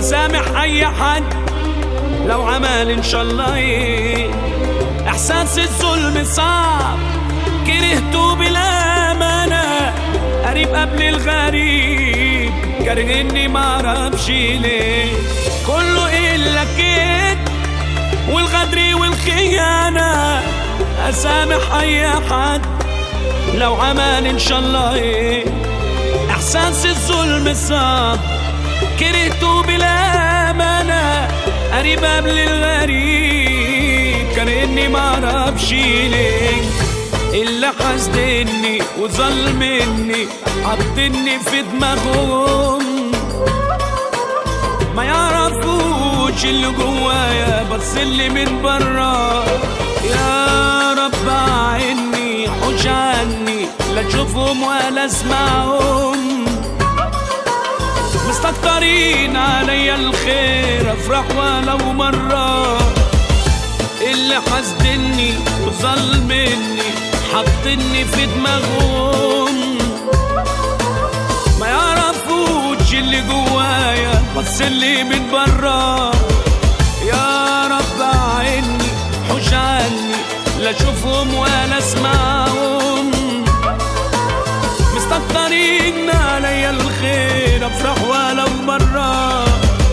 اسامح اي حد لو عمل ان شاء الله ايه احساس الظلم صعب كرهته بالامانه قريب قبل الغريب كرهني معرفش ليه كله الا كده والغدر والخيانة أسامح أي حد لو عمل إن شاء الله إيه إحساس الظلم صعب كرهته بالأمانة قريب قبل الغريب كان إني معرفش ليه اللي حسدني وظلمني حطني في دماغهم ما يعرفوش اللي جوايا بس اللي من برا يا رب عني حوش عني لا اشوفهم ولا اسمعهم مستكترين عليا الخير افرح ولو مرة اللي حسدني وظلمني حطني في دماغهم ما يعرفوش اللي جوايا بس اللي من برا يا رب عني حوش عني لا اشوفهم ولا اسمعهم مستكترين عليا الخير افرح ولو مرة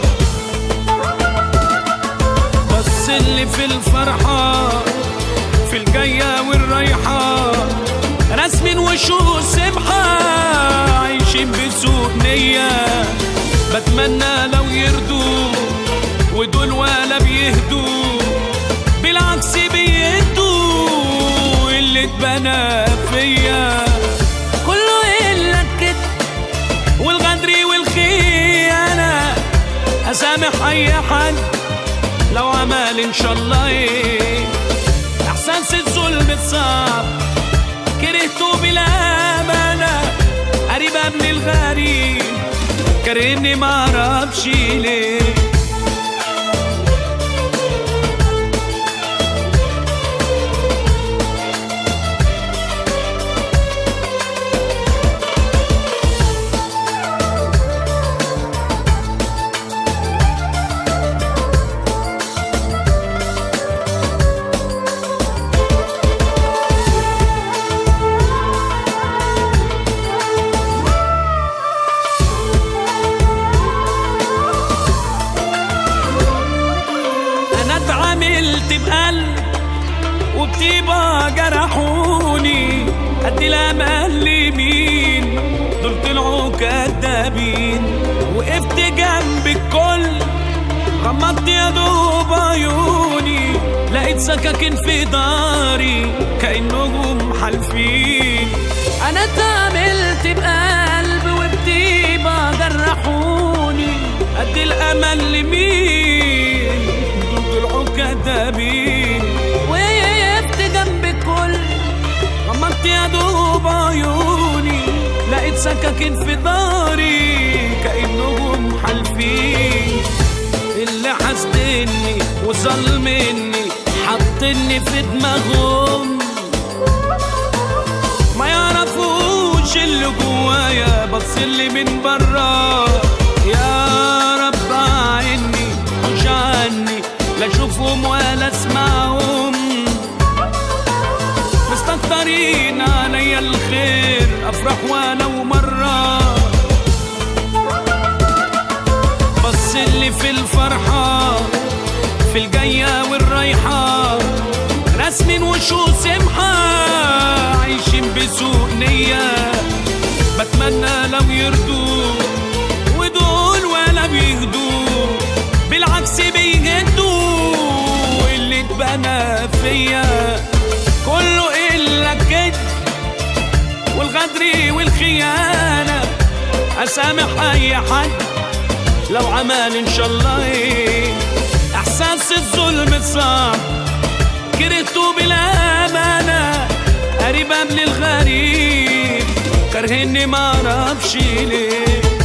بس اللي في الفرحة في الجاية والرايحة رسم وشوش سمحة عايشين بسوء نية بتمنى لو يردوا ودول ولا بيهدوا بالعكس بيهدوا اللي اتبنى فيا كله إلا كده والغدر والخيانة أسامح أي حد لو عمل إن شاء الله إيه إحساس الظلم صعب كرهته بالأمانة قريب قبل الغريب كرهني معرفش ليه انا اتعاملت بقلب وبطيبة جرحوني قد الامل لمين دول طلعوا كدابين وقفت جنب الكل غمضت يا دوب عيوني لقيت سكاكين في داري كأنهم حالفين انا اتعاملت بقلب وبطيبة جرحوني قد الامل لمين دول طلعوا كدابين وقفت جنب الكل غمضت يا دوب عيوني لقيت سكاكين في داري كأنهم حالفين اللي حسدني وظلمني حطني في دماغهم ما يعرفوش اللي جوايا بس اللي من برا يا رب عني حوش عني لا اشوفهم ولا اسمعهم مستكترين عليا الخير افرح ولو مرة بس اللي في الفرحة في الجاية والرايحة رسم وشوش سمحة عايشين بسوء نية بتمنى لو يردوا ودول ولا بيهدوا بالعكس بيهدوا اللي اتبنى فيا كله إلا كده والغدر والخيانة أسامح أي حد لو عمل إن شاء الله إيه إحساس الظلم صعب كرهته بالأمانة قريب قبل الغريب كرهني معرفش ليه